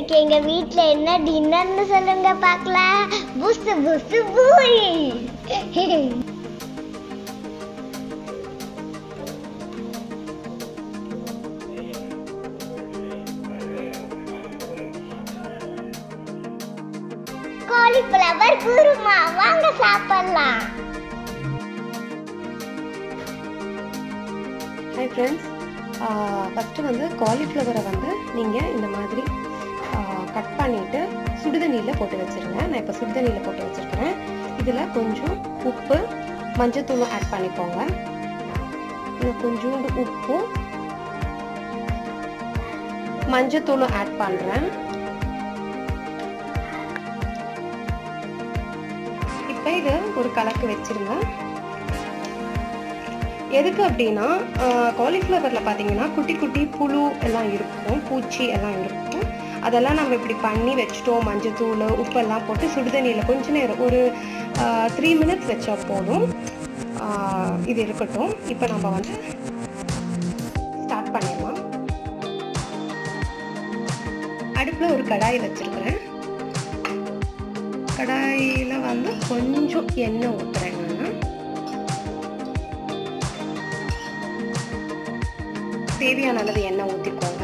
இன்னைக்கு எங்க வீட்ல என்ன டின்னர்னு சொல்லுங்க பார்க்கலாம் புசு புசு பூரி காலிஃப்ளவர் குருமா வாங்க சாப்பிடலாம் ஹாய் ஃப்ரெண்ட்ஸ் ஃபஸ்ட்டு வந்து காலிஃப்ளவரை வந்து நீங்கள் இந்த மாதிரி கட் பண்ணிவிட்டு சுடுதண்ணியில் போட்டு வச்சுருங்க நான் இப்போ சுடுதண்ணியில் போட்டு வச்சுருக்கிறேன் இதில் கொஞ்சம் உப்பு மஞ்சத்தூளும் ஆட் பண்ணிக்கோங்க இன்னும் கொஞ்சோண்டு உப்பும் மஞ்சத்தூளும் ஆட் பண்ணுறேன் இப்போ இது ஒரு கலக்கு வச்சிருங்க எதுக்கு அப்படின்னா காலிஃப்ளவரில் பார்த்தீங்கன்னா குட்டி குட்டி புழு எல்லாம் இருக்கும் பூச்சி எல்லாம் இருக்கும் அதெல்லாம் நம்ம இப்படி பண்ணி வச்சுட்டோம் மஞ்சத்தூள் உப்பெல்லாம் போட்டு சுடுதண்ணியில் கொஞ்ச நேரம் ஒரு த்ரீ மினிட்ஸ் வச்சா போதும் ஆஹ் இது இருக்கட்டும் இப்போ நம்ம வந்து ஸ்டார்ட் பண்ணிடலாம் அடுப்பில் ஒரு கடாய் வச்சுருக்கிறேன் கடாயில் வந்து கொஞ்சம் எண்ணெய் ஊற்றுறேன் நான் தேவையான அளவு எண்ணெய் ஊற்றிக்கோங்க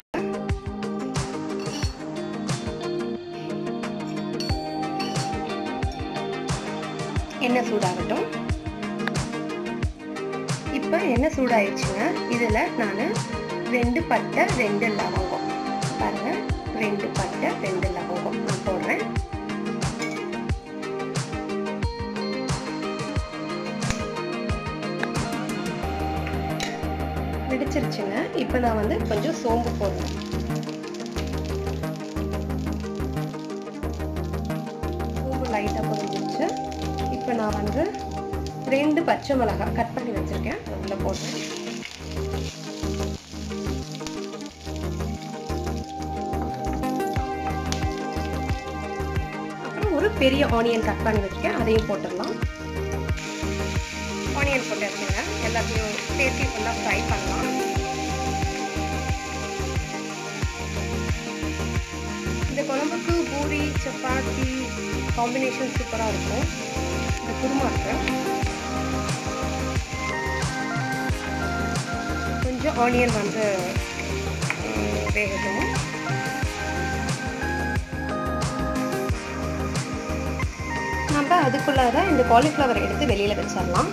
எண்ணெய் சூடாகட்டும் இப்போ எண்ணெய் சூடாயிடுச்சுங்க இதில் நான் ரெண்டு பட்டை ரெண்டு லவங்கம் பாருங்க ரெண்டு பட்டை ரெண்டு லவங்கம் நான் போடுறேன் வெடிச்சிருச்சுங்க இப்போ நான் வந்து கொஞ்சம் சோம்பு போடுறேன் சோம்பு லைட்டாக பொரிஞ்சிருச்சு இப்போ நான் வந்து ரெண்டு பச்சை மிளகாய் கட் பண்ணி வச்சுருக்கேன் அதில் போடுறேன் அப்புறம் ஒரு பெரிய ஆனியன் கட் பண்ணி வச்சுருக்கேன் அதையும் போட்டுடலாம் ஆனியன் போட்டு வச்சுங்க எல்லாத்தையும் சேர்த்து ஃபுல்லாக ஃப்ரை பண்ணலாம் இந்த குழம்புக்கு பூரி சப்பாத்தி காம்பினேஷன் சூப்பராக இருக்கும் இந்த குருமா இருக்கு கொஞ்சம் ஆனியன் வந்து ம், வேகட்டும் நம்ம அதுக்குள்ளார இந்த காலிஃப்ளவர் எடுத்து வெளியில் வச்சிடலாம்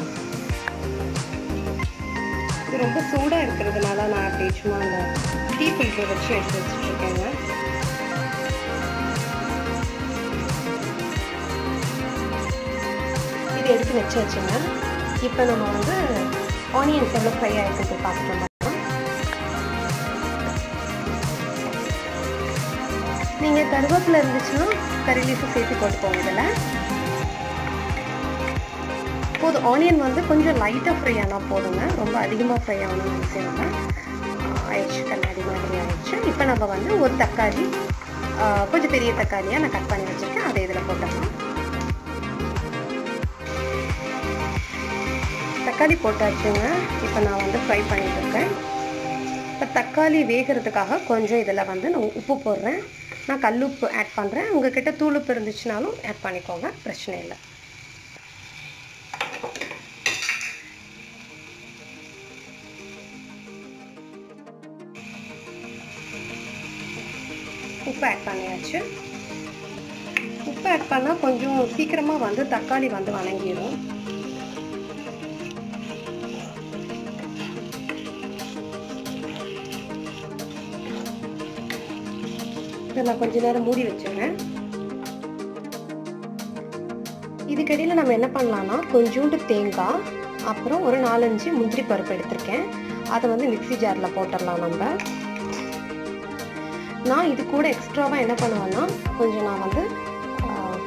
இது ரொம்ப சூடாக இருக்கிறதுனால நான் அப்படி சும்மா அந்த டீ ஃபில்டர் வச்சு எடுத்து வச்சுட்ருக்கேங்க இது எடுத்து வச்சு வச்சுங்க இப்போ நம்ம வந்து ஆனியன்ஸ் எவ்வளோ ஃப்ரை ஆகிட்டு பார்க்கலாம் நீங்கள் கருவேப்பிலை இருந்துச்சுன்னா கறி லீஃபு சேர்த்து போட்டுக்கோங்க இதில் போதும் ஆனியன் வந்து கொஞ்சம் லைட்டாக ஃப்ரை ஆனால் போதுங்க ரொம்ப அதிகமாக ஃப்ரை ஆகணும்னு அவசியம் இல்லை ஆயிடுச்சு கண்ணாடி மாதிரி ஆயிடுச்சு இப்போ நம்ம வந்து ஒரு தக்காளி ஆஹ், கொஞ்சம் பெரிய தக்காளியாக நான் கட் பண்ணி வச்சுருக்கேன் அதை இதில் போட்டுடலாம் தக்காளி போட்டாச்சுங்க இப்போ நான் வந்து ஃப்ரை பண்ணிட்டு இருக்கேன் இப்போ தக்காளி வேகிறதுக்காக கொஞ்சம் இதில் வந்து நான் உப்பு போடுறேன் நான் கல்லுப்பு ஆட் பண்ணுறேன் உங்ககிட்ட தூளுப்பு இருந்துச்சுனாலும் ஆட் பண்ணிக்கோங்க பிரச்சனை இல்லை உப்பு ஆட் பண்ணியாச்சு உப்பு ஆட் பண்ணால் கொஞ்சம் சீக்கிரமாக வந்து தக்காளி வந்து வணங்கிடும் இதை நான் கொஞ்ச நேரம் மூடி வச்சிடுறேன் இதுக்கடியில் நம்ம என்ன பண்ணலாம்னா கொஞ்சோண்டு தேங்காய் அப்புறம் ஒரு நாலஞ்சு முந்திரி பருப்பு எடுத்திருக்கேன் அதை வந்து மிக்ஸி ஜாரில் போட்டுடலாம் நம்ம நான் இது கூட எக்ஸ்ட்ராவாக என்ன பண்ணுவேன்னா கொஞ்சம் நான் வந்து ஆஹ்,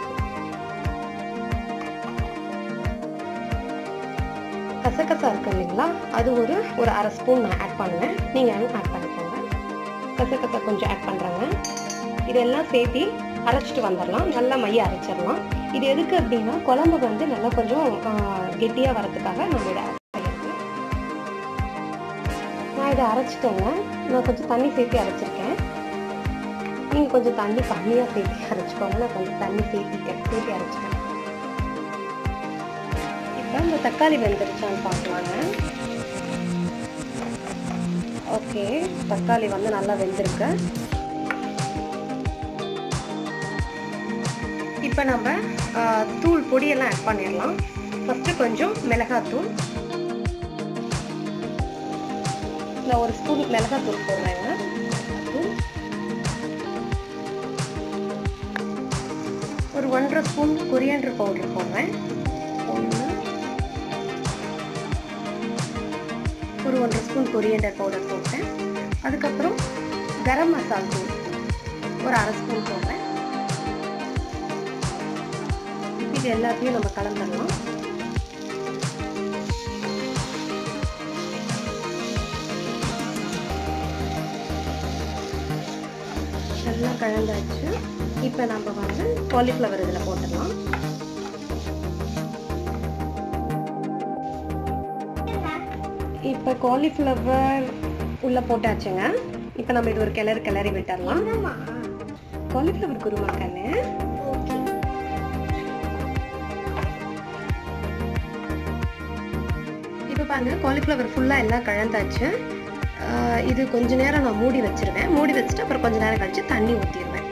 கசகசா இருக்கு இல்லைங்களா அது ஒரு ஒரு அரை ஸ்பூன் நான் ஆட் பண்ணுவேன் நீங்கள் ஆட் பண்ணிக்கோங்க கசகசா கொஞ்சம் ஆட் பண்ணுறேங்க இதெல்லாம் சேர்த்து அரைச்சிட்டு வந்துடலாம் நல்லா மைய அரைச்சிடலாம் இது எதுக்கு அப்படின்னா குழம்பு வந்து நல்லா கொஞ்சம் கெட்டியாக வரதுக்காக நம்ம இதை add பண்ணியிருக்கேன். நான் இதை அரைச்சிட்டேங்க நான் கொஞ்சம் தண்ணி சேர்த்து அரைச்சிருக்கேன் நீங்கள் கொஞ்சம் தண்ணி கம்மியாக சேர்த்து அரைச்சிக்கோங்க நான் கொஞ்சம் தண்ணி சேர்த்திட்டேன் சேர்த்து அரைச்சிட்டேன் இப்போ இந்த தக்காளி வெந்துருச்சான்னு பார்க்கலாங்க ஓகே தக்காளி வந்து நல்லா வெந்திருக்கு இப்போ நம்ம ஆ, தூள் பொடியெல்லாம் ஆட் பண்ணிடலாம் ஃபஸ்ட்டு கொஞ்சம் மிளகாத்தூள் நான் ஒரு ஸ்பூன் மிளகாத்தூள் போடுறேங்க தூள். ஒரு ஒன்றரை ஸ்பூன் கொரியண்டர் பவுடர் போடுறேன் ஒன்று ஒரு ஒன்றரை ஸ்பூன் கொரியண்டர் பவுடர் போட்டேன் அதுக்கப்புறம் கரம் மசால் தூள் ஒரு அரை ஸ்பூன் போடுறேன் இது எல்லாத்தையும் நம்ம கலந்துடலாம் நல்லா கலந்தாச்சு இப்போ நம்ம வந்து காலிஃப்ளவர் இதில் போட்டுடலாம் இப்போ காலிஃப்ளவர் உள்ளே போட்டாச்சுங்க இப்போ நம்ம இது ஒரு கிளறு கிளறி விட்டுடலாம் என்னம்மா காலிஃப்ளவர் குருமா கண்ணு ஓகே இப்போ பாருங்க காலிஃப்ளவர் ஃபுல்லாக எல்லாம் கலந்தாச்சு ஆஹ் இது கொஞ்ச நேரம் நான் மூடி வச்சிருவேன் மூடி வச்சுட்டு அப்புறம் கொஞ்ச நேரம் கழிச்சு தண்ணி ஊற்றிடுவேன்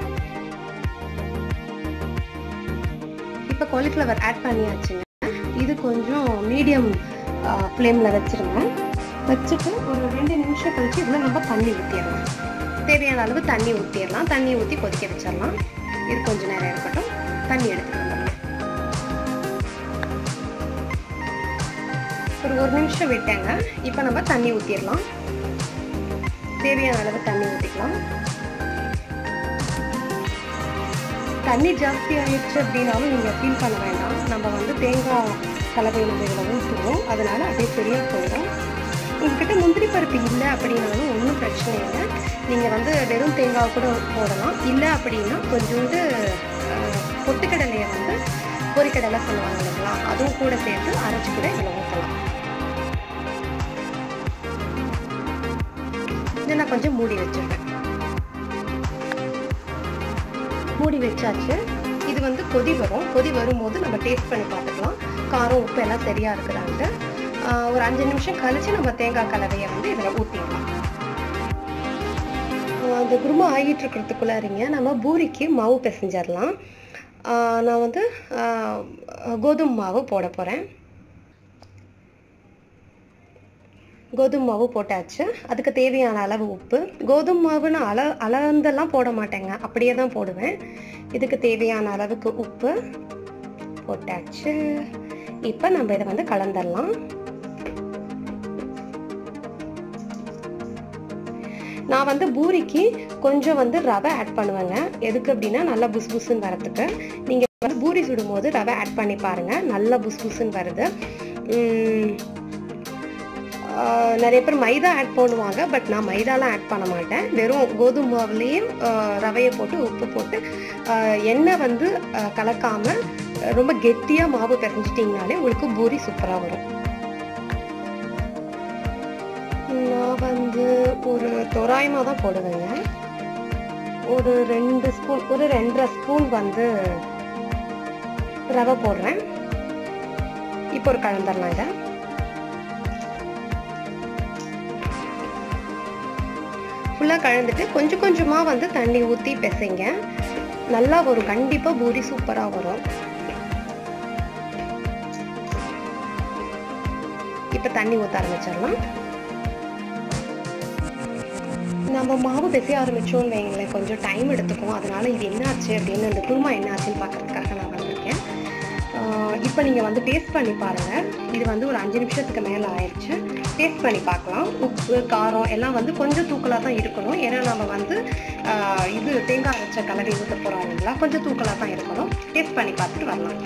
இப்போ காலிஃப்ளவர் ஆட் பண்ணியாச்சுங்க இது கொஞ்சம் மீடியம் ஃப்ளேமில் வச்சிருங்க வச்சுட்டு ஒரு ரெண்டு நிமிஷம் கழிச்சு இதில் நம்ம தண்ணி ஊற்றிடலாம் தேவையான அளவு தண்ணி ஊற்றிடலாம் தண்ணி ஊற்றி கொதிக்க வச்சிடலாம் இது கொஞ்ச நேரம் இருக்கட்டும் தண்ணி எடுத்துட்டு வந்துடலாம் ஒரு ஒரு நிமிஷம் விட்டேங்க இப்போ நம்ம தண்ணி ஊற்றிடலாம் தேவையான அளவு தண்ணி ஊற்றிக்கலாம் தண்ணி ஜாஸ்தி ஆயிடுச்சு அப்படின்னாலும் நீங்கள் ஃபீல் பண்ண வேண்டாம் நம்ம வந்து தேங்காய் கலவை நம்ம இதில் ஊற்றுவோம் அதனால அப்படியே சரியாக போயிடும் உங்ககிட்ட முந்திரி பருப்பு இல்லை அப்படின்னாலும் ஒன்றும் பிரச்சனை இல்லை நீங்கள் வந்து வெறும் தேங்காய் கூட போடலாம் இல்லை அப்படின்னா கொஞ்சோண்டு அஹ், பொட்டுக்கடலையை வந்து பொரிக்கடலை சொல்லுவாங்க இல்லைங்களா அதுவும் கூட சேர்த்து அரைச்சி கூட இதில் ஊற்றலாம் இதை நான் கொஞ்சம் மூடி வச்சிருக்கேன் மூடி வச்சாச்சு இது வந்து கொதி வரும் கொதி வரும்போது நம்ம டேஸ்ட் பண்ணி பார்த்துக்கலாம் காரம் உப்பு எல்லாம் சரியா இருக்குதான்ட்டு ஆஹ் ஒரு அஞ்சு நிமிஷம் கழிச்சு நம்ம தேங்காய் கலவையை வந்து இதில் ஊற்றிடலாம் அந்த குருமா ஆகிட்டு இருக்கிறதுக்குள்ளாரிங்க நம்ம பூரிக்கு மாவு பிசைஞ்சிடலாம் ஆஹ் நான் வந்து ஆஹ் கோதுமை மாவு போட போகிறேன் கோதுமை மாவு போட்டாச்சு அதுக்கு தேவையான அளவு உப்பு கோதுமை மாவு நான் அள அளந்தெல்லாம் போட மாட்டேங்க அப்படியே தான் போடுவேன் இதுக்கு தேவையான அளவுக்கு உப்பு போட்டாச்சு இப்போ நம்ம இதை வந்து கலந்துடலாம் நான் வந்து பூரிக்கு கொஞ்சம் வந்து ரவை ஆட் பண்ணுவேங்க எதுக்கு அப்படின்னா நல்லா புஸ் புஸ்ன்னு வரதுக்கு நீங்கள் வந்து பூரி சுடும்போது ரவை ஆட் பண்ணி பாருங்க நல்லா புஸ் புஸ்ன்னு வருது உம், ஆஹ் நிறைய பேர் மைதா ஆட் பண்ணுவாங்க பட் நான் மைதாலாம் ஆட் பண்ண மாட்டேன் வெறும் கோதுமை மாவுலேயும் ரவையை போட்டு உப்பு போட்டு ஆஹ் எண்ணெய் வந்து ஆஹ் கலக்காம ஆஹ் ரொம்ப கெட்டியாக மாவு பிசைஞ்சிட்டிங்கனாலே உங்களுக்கு பூரி சூப்பராக வரும் நான் வந்து ஒரு தோராயமாக தான் போடுவேங்க ஒரு ரெண்டு ஸ்பூன் ஒரு ரெண்டரை ஸ்பூன் வந்து ரவை போடுறேன் இப்போ ஒரு கலந்துடலாம் இதை ஃபுல்லாக கலந்துட்டு கொஞ்சம் கொஞ்சமாக வந்து தண்ணி ஊற்றி பிசைங்க நல்லா வரும் கண்டிப்பாக பூரி சூப்பராக வரும் இப்போ தண்ணி ஊற்ற ஆரம்பிச்சிடலாம் நம்ம மாவு பிசைய ஆரம்பிச்சோம்னு வைங்களேன் கொஞ்சம் டைம் எடுத்துக்கும் அதனால இது என்னாச்சு அப்படின்னு அந்த குருமா என்னாச்சுன்னு பார்க்கறதுக்காக நான் வந்திருக்கேன் இப்போ நீங்கள் வந்து டேஸ்ட் பண்ணி பாருங்கள் இது வந்து ஒரு அஞ்சு நிமிஷத்துக்கு மேலே ஆயிடுச்சு டேஸ்ட் பண்ணி பார்க்கலாம் உப்பு காரம் எல்லாம் வந்து கொஞ்சம் தூக்கலாக தான் இருக்கணும் ஏன்னா நம்ம வந்து ஆஹ், இது தேங்காய் வச்ச கலவை ஊற்ற போகிறோம் இல்லைங்களா கொஞ்சம் தூக்கலாக தான் இருக்கணும் டேஸ்ட் பண்ணி பார்த்துட்டு வரலாம்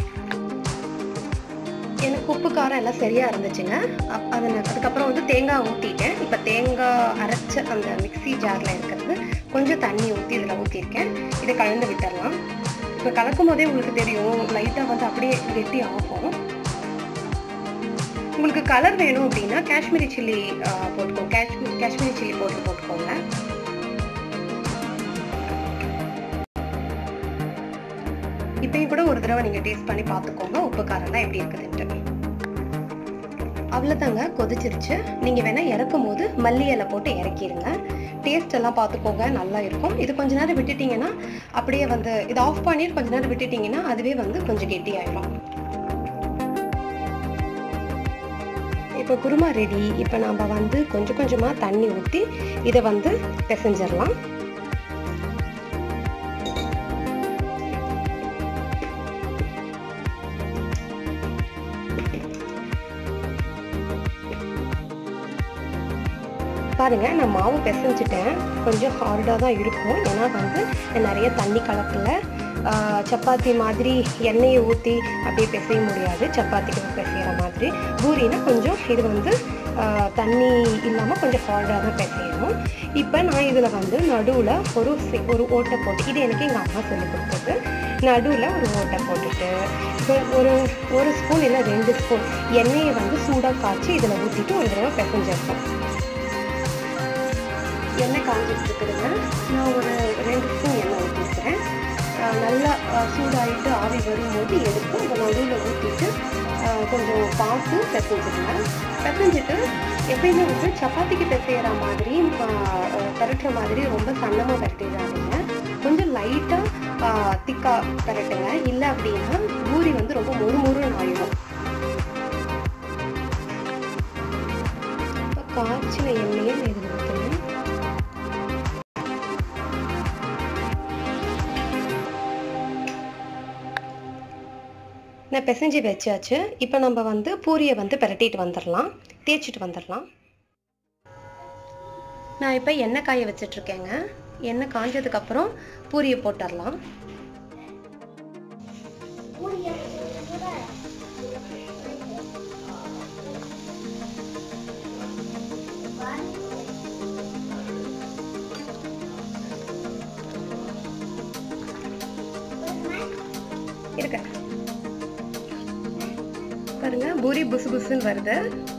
எனக்கு உப்பு காரம் எல்லாம் சரியா இருந்துச்சுங்க அப் அதை நான் அதுக்கப்புறம் வந்து தேங்காய் ஊற்றிட்டேன் இப்போ தேங்காய் அரைச்ச அந்த மிக்ஸி ஜாரில் இருக்கிறது கொஞ்சம் தண்ணி ஊற்றி இதில் ஊற்றிருக்கேன் இதை கலந்து விட்டுறலாம் இப்போ கலக்கும் போதே உங்களுக்கு தெரியும் லைட்டாக வந்து அப்படியே கெட்டி ஆகும் உங்களுக்கு கலர் வேணும் அப்படின்னா காஷ்மீரி சில்லி போட்டுக்கோங்க காஷ்மீர் காஷ்மீரி சில்லி போட்டு போட்டுக்கோங்க இப்பயும் கூட ஒரு தடவை நீங்கள் டேஸ்ட் பண்ணி பார்த்துக்கோங்க உப்பு காரம்லாம் எப்படி இருக்குதுன்ட்டு அவ்வளோதாங்க கொதிச்சிருச்சு நீங்கள் வேணால் இறக்கும் போது மல்லி இலை போட்டு இறக்கிடுங்க டேஸ்ட் எல்லாம் பார்த்துக்கோங்க நல்லா இருக்கும் இது கொஞ்ச நேரம் விட்டுட்டீங்கன்னா அப்படியே வந்து இது ஆஃப் பண்ணிட்டு கொஞ்ச நேரம் விட்டுட்டீங்கன்னா அதுவே வந்து கொஞ்சம் கெட்டியாயிடும் இப்போ குருமா ரெடி இப்போ நம்ம வந்து கொஞ்சம் கொஞ்சமாக தண்ணி ஊற்றி இதை வந்து பிசைஞ்சிடலாம் பாருங்க நான் மாவு பிசைஞ்சிட்டேன் கொஞ்சம் ஹார்டாக தான் இருக்கும் ஏன்னா வந்து நிறைய தண்ணி கலக்கல சப்பாத்தி மாதிரி எண்ணெயை ஊற்றி அப்படியே பிசைய முடியாது சப்பாத்திக்கு பிசைகிற மாதிரி பூரினா கொஞ்சம் இது வந்து தண்ணி இல்லாமல் கொஞ்சம் ஹார்டாக தான் பிசையணும் இப்போ நான் இதில் வந்து நடுவில் ஒரு ஒரு ஓட்டை போட்டு இது எனக்கு எங்கள் அம்மா சொல்லி கொடுத்தது நடுவில் ஒரு ஓட்டை போட்டுட்டு இப்போ ஒரு ஒரு ஸ்பூன் இல்லை ரெண்டு ஸ்பூன் எண்ணெயை வந்து சூடாக காய்ச்சி இதில் ஊற்றிட்டு ஒரு தடவை பிசைஞ்சிருக்கோம் எண்ணெய் காஞ்சிட்டு இருக்குதுங்க நான் ஒரு ரெண்டு ஸ்பூன் எண்ணெய் ஊற்றிக்கிறேன் நல்லா சூடாகிட்டு ஆவி வரும்போது எடுத்து இந்த நடுவில் ஊற்றிட்டு கொஞ்சம் பார்த்து பிசைஞ்சுடுங்க பிசைஞ்சிட்டு எப்பயுமே வந்து சப்பாத்திக்கு பிசைகிற மாதிரி பரட்டுற மாதிரி ரொம்ப சன்னமாக பரட்டிடாதீங்க கொஞ்சம் லைட்டாக திக்காக பரட்டுங்க இல்லை அப்படின்னா பூரி வந்து ரொம்ப மொறு மொறுன்னு ஆயிடும் காய்ச்சின எண்ணெயை இதில் ஊற்றுங்க நான் பிசைஞ்சு வச்சாச்சு இப்போ நம்ம வந்து பூரியை வந்து பிரட்டிட்டு வந்துடலாம் தேய்ச்சிட்டு வந்துடலாம் நான் இப்போ எண்ணெய் காய வச்சிட்ருக்கேங்க எண்ணெய் காஞ்சதுக்கப்புறம் பூரியை போட்டுடலாம் இருக்க பாருங்க பூரி புசு புசுன்னு வருது